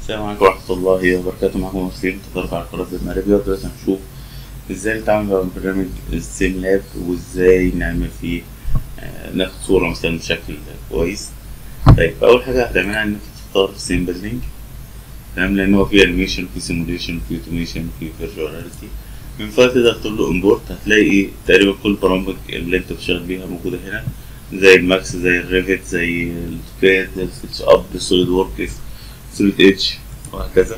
السلام عليكم ورحمة الله وبركاته معكم مسلم تدرب على قناة المغربي دلوقتي هنشوف ازاي نتعامل مع برنامج السيم لاب وازاي نعمل فيه آه، ناخد صورة مثلا بشكل كويس طيب أول حاجة هتعملها إنك تختار سيمبل لينك تمام لأن هو فيه أنيميشن وفيه سيموليشن وفيه أوتوميشن وفيه فيرجواليتي من فوق تقدر تقول له امبورت هتلاقي تقريبا كل البرامج اللي انت بتشتغل بيها موجودة هنا زي الماكس زي الريفت زي الاوتوكاد زي السكتش اب السوليد وركس سوليد ايدج وهكذا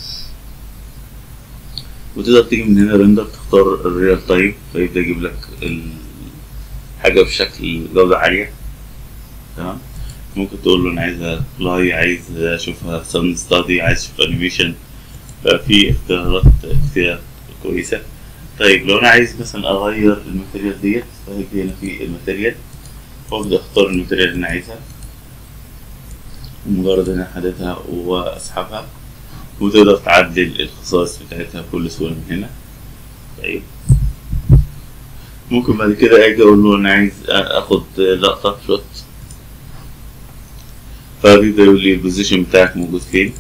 وتقدر تيجي من هنا ريندر تختار الريال تايم فيبدأ يجيب لك الحاجة بشكل جودة عالية تمام ممكن تقول له انا عايز ابلاي عايز اشوفها سن ستادي عايز اشوف انيميشن ففي اختيارات كتيرة كويسة طيب لو انا عايز مثلا اغير الماتيريال ديت فهيجي هنا في الماتيريال وابدا اختار الماتيريال اللي انا عايزها ومجرد ان انا احددها واسحبها وتقدر تعدل الخصائص بتاعتها بكل سهولة من هنا طيب ممكن بعد كده اجي اقول له انا عايز اخد لقطة شوت فبيبدأ يقول لي البوزيشن بتاعك موجود فين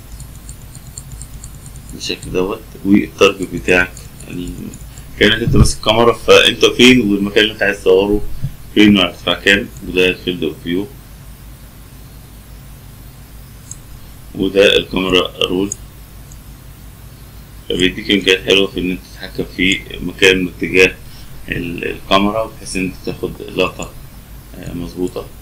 بالشكل دوت والتارجت بتاعك ال... كأنك انت ماسك كاميرا فانت فين والمكان اللي انت عايز تصوره فين وعلى ارتفاع كام وده الفيلد اوف فيو وده الكاميرا رول فبيديك امكانيات حلوه في ان انت تتحكم في مكان واتجاه الكاميرا بحيث ان انت تاخد لقطه مظبوطه